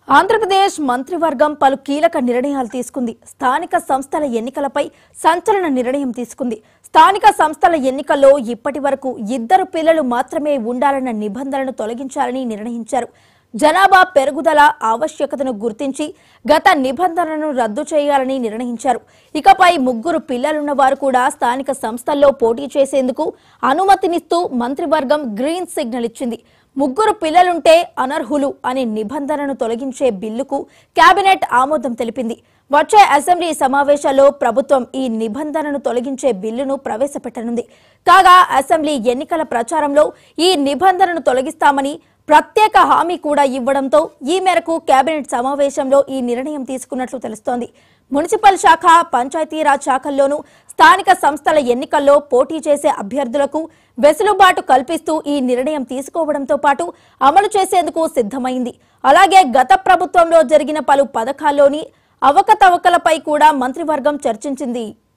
ఆంధ్రప్రదేశ్ మంత్రివర్గం పలు కీలక నిర్ణయాలు తీసుకుంది స్థానిక సంస్థల ఎన్నికలపై సంచలన నిర్ణయం తీసుకుంది స్థానిక సంస్థల ఎన్నికల్లో ఇప్పటి వరకు ఇద్దరు పిల్లలు మాత్రమే ఉండాలన్న నిబంధనను తొలగించాలని నిర్ణయించారు జనాభా పెరుగుదల ఆవశ్యకతను గుర్తించి గత నిబంధనలను రద్దు చేయాలని నిర్ణయించారు ఇకపై ముగ్గురు పిల్లలున్న వారు కూడా స్థానిక సంస్థల్లో పోటీ చేసేందుకు అనుమతినిస్తూ మంత్రివర్గం గ్రీన్ సిగ్నల్ ఇచ్చింది ముగ్గురు పిల్లలుంటే అనర్హులు అనే నిబంధనను తొలగించే బిల్లుకు కేబినెట్ ఆమోదం తెలిపింది వచ్చే అసెంబ్లీ సమావేశాల్లో ప్రభుత్వం ఈ నిబంధనను తొలగించే బిల్లును ప్రవేశపెట్టనుంది కాగా అసెంబ్లీ ఎన్నికల ప్రచారంలో ఈ నిబంధనను తొలగిస్తామని ప్రత్యేక హామీ కూడా ఇవ్వడంతో ఈ మేరకు కేబినెట్ సమావేశంలో ఈ నిర్ణయం తీసుకున్నట్లు తెలుస్తోంది మున్సిపల్ శాఖ పంచాయతీరాజ్ శాఖల్లోనూ స్థానిక సంస్థల ఎన్నికల్లో పోటీ చేసే అభ్యర్థులకు వెసులుబాటు కల్పిస్తూ ఈ నిర్ణయం తీసుకోవడంతో పాటు అమలు చేసేందుకు సిద్ధమైంది అలాగే గత ప్రభుత్వంలో జరిగిన పలు పథకాల్లోని అవకతవకలపై కూడా మంత్రివర్గం చర్చించింది